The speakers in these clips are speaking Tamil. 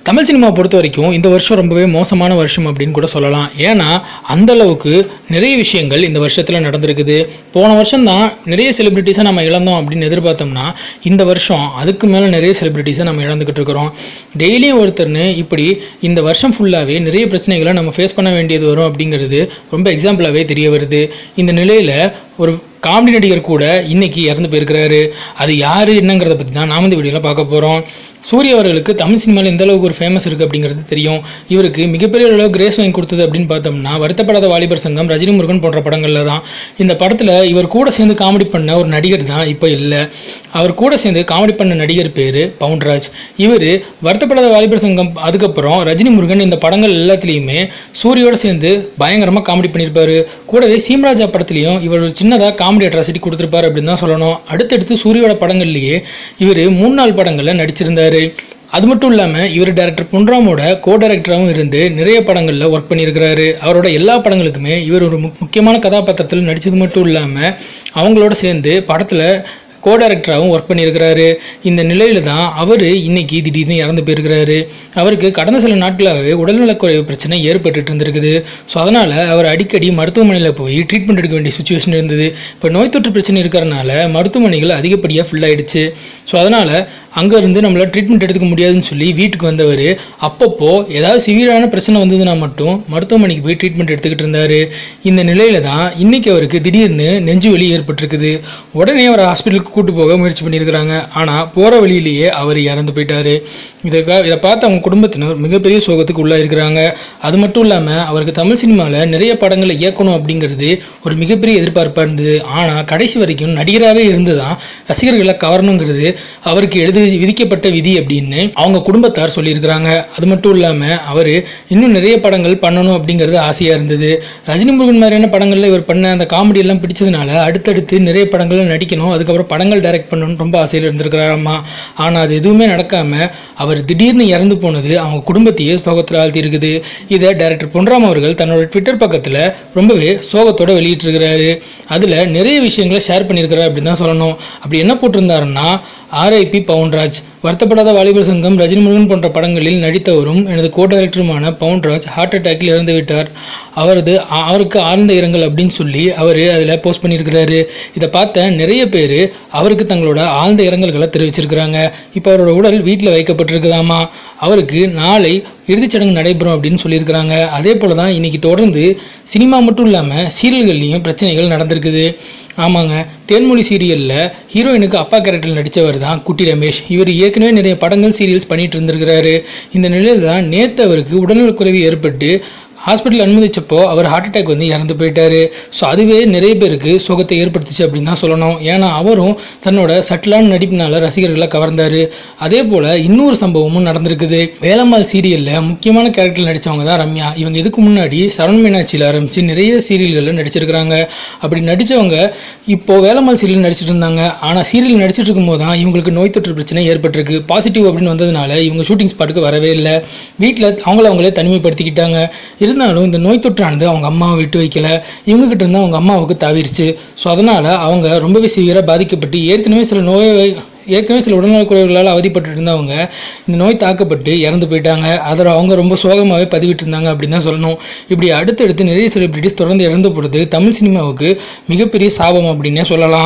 தமிழ் சினிமா பொறுத்த வரைக்கும் இந்த வருஷம் ரொம்பவே மோசமான வருஷம் அப்படின்னு கூட சொல்லலாம் ஏன்னா அந்த அளவுக்கு நிறைய விஷயங்கள் இந்த வருஷத்தில் நடந்திருக்குது போன வருஷம் தான் நிறைய செலிபிரிட்டிஸை நம்ம இழந்தோம் அப்படின்னு எதிர்பார்த்தோம்னா இந்த வருஷம் அதுக்கு மேலே நிறைய செலிபிரிட்டிஸை நம்ம இழந்துக்கிட்டு இருக்கிறோம் டெய்லியும் ஒருத்தர்னு இப்படி இந்த வருஷம் ஃபுல்லாகவே நிறைய பிரச்சனைகளை நம்ம ஃபேஸ் பண்ண வேண்டியது வரும் அப்படிங்கிறது ரொம்ப எக்ஸாம்பிளாகவே தெரிய வருது இந்த நிலையில் ஒரு காமெடி நடிகர் கூட இன்னைக்கு இறந்து போயிருக்கிறாரு அது யார் என்னங்கிறத பற்றி தான் நாம இந்த வீடியோவில் பார்க்க போகிறோம் சூரிய அவர்களுக்கு தமிழ் சினிமாவில் எந்த அளவுக்கு ஒரு ஃபேமஸ் இருக்குது அப்படிங்கிறது தெரியும் இவருக்கு மிகப்பெரிய அளவு கிரேஸ் வாங்கி கொடுத்தது அப்படின்னு பார்த்தோம்னா வருத்தப்படாத வாலிபர் சங்கம் ரஜினி முருகன் போன்ற படங்களில் தான் இந்த படத்தில் இவர் கூட சேர்ந்து காமெடி பண்ண ஒரு நடிகர் தான் இப்போ இல்லை அவர் கூட சேர்ந்து காமெடி பண்ண நடிகர் பேர் பவுன்ராஜ் இவர் வருத்தப்படாத வாலிபர் சங்கம் அதுக்கப்புறம் ரஜினி முருகன் இந்த படங்கள் எல்லாத்துலேயுமே சூரியோட சேர்ந்து பயங்கரமாக காமெடி பண்ணியிருப்பாரு கூடவே சீமராஜா படத்துலையும் இவர் ஒரு சின்னதாக காமெடி அட்ராசிட்டி கொடுத்துருப்பாரு அப்படின்னு தான் சொல்லணும் அடுத்தடுத்து சூரியோட படங்கள்லேயே இவர் மூணு நாள் படங்களில் நடிச்சிருந்தாரு அது மட்டும் இல்லாமல் இவர் டைரக்டர் பொன்ராமோட கோ டைரக்டராகவும் இருந்து நிறைய படங்களில் ஒர்க் பண்ணியிருக்கிறாரு அவரோட எல்லா படங்களுக்குமே இவர் ஒரு முக்- முக்கியமான கதாபாத்திரத்தில் நடித்தது மட்டும் இல்லாமல் அவங்களோட சேர்ந்து படத்தில் கோ டைரக்டராகவும் ஒர்க் பண்ணியிருக்கிறாரு இந்த நிலையில தான் அவர் இன்னைக்கு திடீர்னு இறந்து போயிருக்கிறாரு அவருக்கு கடந்த சில நாட்களாகவே உடல்நலக்குறைவு பிரச்சனை ஏற்பட்டுட்டு இருந்திருக்குது ஸோ அதனால் அவர் அடிக்கடி மருத்துவமனையில் போய் ட்ரீட்மெண்ட் எடுக்க வேண்டிய சுச்சுவேஷன் இருந்தது இப்போ நோய் தொற்று பிரச்சனை இருக்கிறனால மருத்துவமனைகள் அதிகப்படியாக ஃபில் ஆயிடுச்சு ஸோ அதனால் அங்கேருந்து நம்மளால் ட்ரீட்மெண்ட் எடுத்துக்க முடியாதுன்னு சொல்லி வீட்டுக்கு வந்தவர் அப்பப்போ ஏதாவது சிவியரான பிரச்சனை வந்ததுன்னா மட்டும் மருத்துவமனைக்கு போய் ட்ரீட்மெண்ட் எடுத்துக்கிட்டு இருந்தார் இந்த நிலையில தான் இன்னைக்கு அவருக்கு திடீர்னு நெஞ்சு வலி ஏற்பட்டிருக்குது உடனே அவரை ஹாஸ்பிட்டலுக்கு கூட்டு போக முயற்சி பண்ணியிருக்கிறாங்க ஆனால் போகிற வழியிலேயே அவர் இறந்து போயிட்டாரு இதுக்காக இதை பார்த்து அவங்க குடும்பத்தினர் மிகப்பெரிய சோகத்துக்கு உள்ளாயிருக்கிறாங்க அது மட்டும் இல்லாமல் அவருக்கு தமிழ் சினிமாவில் நிறைய படங்களை இயக்கணும் அப்படிங்கிறது ஒரு மிகப்பெரிய எதிர்பார்ப்பாக இருந்தது ஆனால் கடைசி வரைக்கும் நடிகராகவே இருந்து தான் ரசிகர்களை கவரணுங்கிறது அவருக்கு எழுதி விதிக்கப்பட்ட விதி அப்படின்னு அவங்க குடும்பத்தார் சொல்லியிருக்கிறாங்க அது மட்டும் இல்லாமல் அவர் இன்னும் நிறைய படங்கள் பண்ணணும் அப்படிங்கிறது ஆசையாக இருந்தது ரஜினி முருகன் மாதிரியான படங்களில் இவர் பண்ண அந்த காமெடி எல்லாம் பிடிச்சதுனால அடுத்தடுத்து நிறைய படங்கள்ல நடிக்கணும் அதுக்கப்புறம் படங்கள் டைரக்ட் பண்ணணும்னு ரொம்ப ஆசையில் இருந்திருக்கிறாராம்மா ஆனால் அது எதுவுமே நடக்காமல் அவர் திடீர்னு இறந்து போனது அவங்க குடும்பத்தையே சோகத்தில் ஆழ்த்தி இருக்குது இதை டைரக்டர் பொன்ராம் அவர்கள் தன்னோட ட்விட்டர் பக்கத்தில் ரொம்பவே சோகத்தோட வெளியிட்டிருக்கிறாரு அதில் நிறைய விஷயங்களை ஷேர் பண்ணியிருக்கிறார் அப்படின்னு தான் சொல்லணும் அப்படி என்ன போட்டிருந்தாருன்னா ஆர்ஐபி பவுன்ராஜ் வருத்தப்படாத வாலிபர் சங்கம் ரஜினி முருகன் போன்ற படங்களில் நடித்தவரும் எனது கோ டைரக்டருமான பவுன்ராஜ் ஹார்ட் அட்டாக்கில் இறந்து விட்டார் அவரது அவருக்கு ஆழ்ந்த இரங்கல் அப்படின்னு சொல்லி அவர் அதில் போஸ்ட் பண்ணியிருக்கிறாரு இதை பார்த்த நிறைய பேர் அவருக்கு தங்களோட ஆழ்ந்த இரங்கல்களை தெரிவிச்சிருக்கிறாங்க இப்போ அவரோட உடல் வீட்டில் வைக்கப்பட்டிருக்குதாமா அவருக்கு நாளை இறுதிச் சடங்கு நடைபெறும் அப்படின்னு சொல்லியிருக்கிறாங்க அதே போல தான் இன்னைக்கு தொடர்ந்து சினிமா மட்டும் இல்லாமல் சீரியல்கள்லையும் பிரச்சனைகள் நடந்திருக்குது ஆமாங்க தேன்மொழி சீரியலில் ஹீரோயினுக்கு அப்பா கேரக்டரில் நடித்தவர் தான் குட்டி ரமேஷ் இவர் ஏற்கனவே நிறைய படங்கள் சீரியல்ஸ் பண்ணிட்டு இருந்திருக்கிறாரு இந்த நிலையில் தான் நேற்று அவருக்கு உடல்நலக்குறைவு ஏற்பட்டு ஹாஸ்பிட்டல் அனுமதிச்சப்போ அவர் ஹார்ட் அட்டாக் வந்து இறந்து போயிட்டாரு ஸோ அதுவே நிறைய பேருக்கு சோகத்தை ஏற்படுத்துச்சு அப்படின்னு தான் சொல்லணும் ஏன்னா அவரும் தன்னோட சட்டிலான நடிப்பினால ரசிகர்களை கவர்ந்தாரு அதே போல் இன்னொரு சம்பவமும் நடந்திருக்குது வேலம்மாள் சீரியலில் முக்கியமான கேரக்டர் நடித்தவங்க தான் ரம்யா இவங்க இதுக்கு முன்னாடி சரவண மீனாட்சியில் ஆரம்பித்து நிறைய சீரியல்களில் நடிச்சிருக்கிறாங்க அப்படி நடித்தவங்க இப்போ வேலம்மாள் சீரியல் நடிச்சிட்டு இருந்தாங்க ஆனால் சீரியல் நடிச்சிட்டு இருக்கும்போது தான் இவங்களுக்கு நோய் தொற்று பிரச்சனை ஏற்பட்டிருக்கு பாசிட்டிவ் அப்படின்னு வந்ததுனால இவங்க ஷூட்டிங் ஸ்பாட்டுக்கு வரவே இல்லை வீட்டில் அவங்கள அவங்களே தனிமைப்படுத்திக்கிட்டாங்க இருந்தாலும் இந்த நோய் தொற்றானது அவங்க அம்மாவை விட்டு வைக்கல இவங்க கிட்ட இருந்து அவங்க அம்மாவுக்கு தாவிருச்சு ஸோ அதனால அவங்க ரொம்பவே சிவியராக பாதிக்கப்பட்டு ஏற்கனவே சில நோயை ஏற்கனவே சில உடல்நலக்குறைவுகளால் அவதிப்பட்டு இருந்தவங்க இந்த நோய் தாக்கப்பட்டு இறந்து போயிட்டாங்க அதில் அவங்க ரொம்ப சோகமாகவே பதிவிட்டு இருந்தாங்க அப்படின்னு தான் சொல்லணும் இப்படி அடுத்தடுத்து நிறைய செலிபிரிட்டிஸ் தொடர்ந்து இறந்து போகிறது தமிழ் சினிமாவுக்கு மிகப்பெரிய சாபம் அப்படின்னே சொல்லலாம்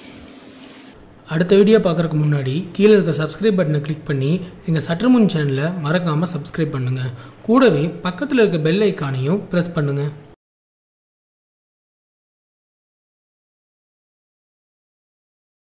அடுத்த வீடியோ பார்க்குறதுக்கு முன்னாடி கீழே இருக்க சப்ஸ்கிரைப் பட்டனை கிளிக் பண்ணி எங்கள் சற்றுமுன் சேனலை மறக்காமல் சப்ஸ்கிரைப் பண்ணுங்கள் கூடவே பக்கத்தில் இருக்க பெல் ஐக்கானையும் ப்ரெஸ் பண்ணுங்கள்